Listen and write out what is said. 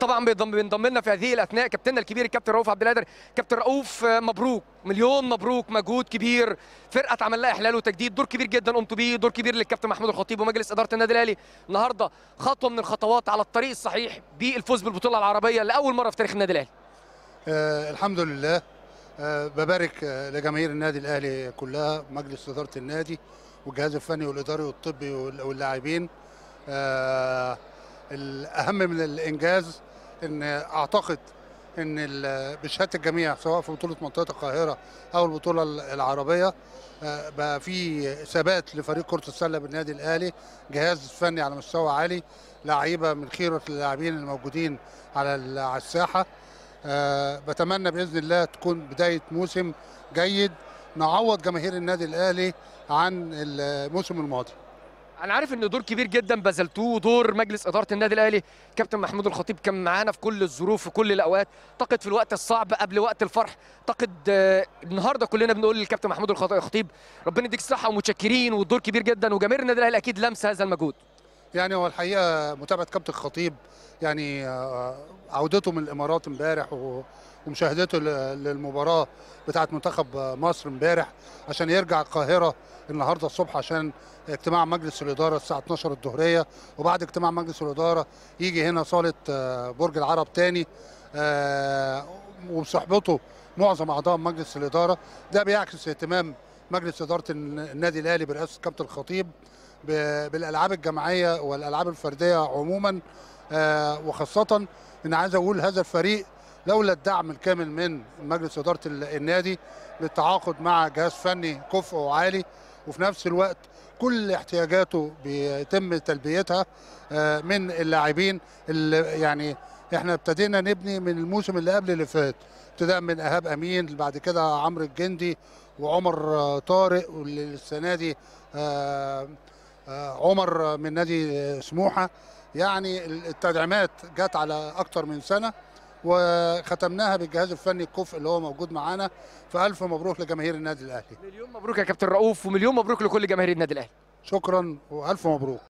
طبعا بينضم بينضم لنا في هذه الاثناء كابتننا الكبير الكابتن رؤوف عبد القادر كابتن رؤوف آه، مبروك مليون مبروك مجهود كبير فرقه اتعمل لها احلال وتجديد دور كبير جدا قمتوا بيه دور كبير للكابتن محمود الخطيب ومجلس اداره النادي الاهلي النهارده خطوه من الخطوات على الطريق الصحيح بالفوز بالبطوله العربيه لاول مره في تاريخ النادي الاهلي آه الحمد لله آه ببارك آه لجماهير النادي الاهلي كلها مجلس اداره النادي والجهاز الفني والاداري والطبي وال- واللاعبين آه الاهم من الانجاز ان اعتقد ان ال- بشهاده الجميع سواء في بطوله منطقه القاهره او البطوله ال- العربيه آه بقى في ثبات لفريق كره السله بالنادي الاهلي جهاز فني على مستوى عالي لعيبه من خيره اللاعبين الموجودين على ال- على الساحه آه، بتمنى باذن الله تكون بدايه موسم جيد نعوض جماهير النادي الاهلي عن الموسم الماضي انا عارف ان دور كبير جدا بذلتوه دور مجلس اداره النادي الاهلي كابتن محمود الخطيب كان معانا في كل الظروف في كل الاوقات اعتقد في الوقت الصعب قبل وقت الفرح اعتقد آه، النهارده كلنا بنقول للكابتن محمود الخط- الخطيب ربنا يديك الصحه ومتشكرين والدور كبير جدا وجماهير النادي الاهلي اكيد لمس هذا المجهود يعني هو الحقيقه متابعه كابتن الخطيب يعني آه، عودته من الامارات امبارح و- ومشاهدته ل- للمباراه بتاعه منتخب مصر امبارح عشان يرجع القاهره النهارده الصبح عشان اجتماع مجلس الاداره الساعه 12 الظهريه وبعد اجتماع مجلس الاداره يجي هنا صاله آه، برج العرب تاني آه، وبصحبته معظم اعضاء مجلس الاداره ده بيعكس اهتمام مجلس اداره الن- النادي الاهلي برئاسه كابتن الخطيب ب- بالالعاب الجماعيه والالعاب الفرديه عموما آه، وخاصه ان عايز اقول هذا الفريق لولا الدعم الكامل من مجلس اداره ال- النادي بالتعاقد مع جهاز فني كفء وعالي وفي نفس الوقت كل احتياجاته بيتم تلبيتها آه، من اللاعبين اللي يعني احنا ابتدينا نبني من الموسم اللي قبل اللي فات ابتداء من ايهاب امين بعد كده عمرو الجندي وعمر آه، طارق والسنه دي آه، آه، عمر من نادي آه، سموحه يعني التدعيمات جت على اكتر من سنه وختمناها بالجهاز الفني الكفء اللي هو موجود معانا فالف مبروك لجماهير النادي الاهلي مليون مبروك يا كابتن رؤوف ومليون مبروك لكل جماهير النادي الاهلي شكرا والف مبروك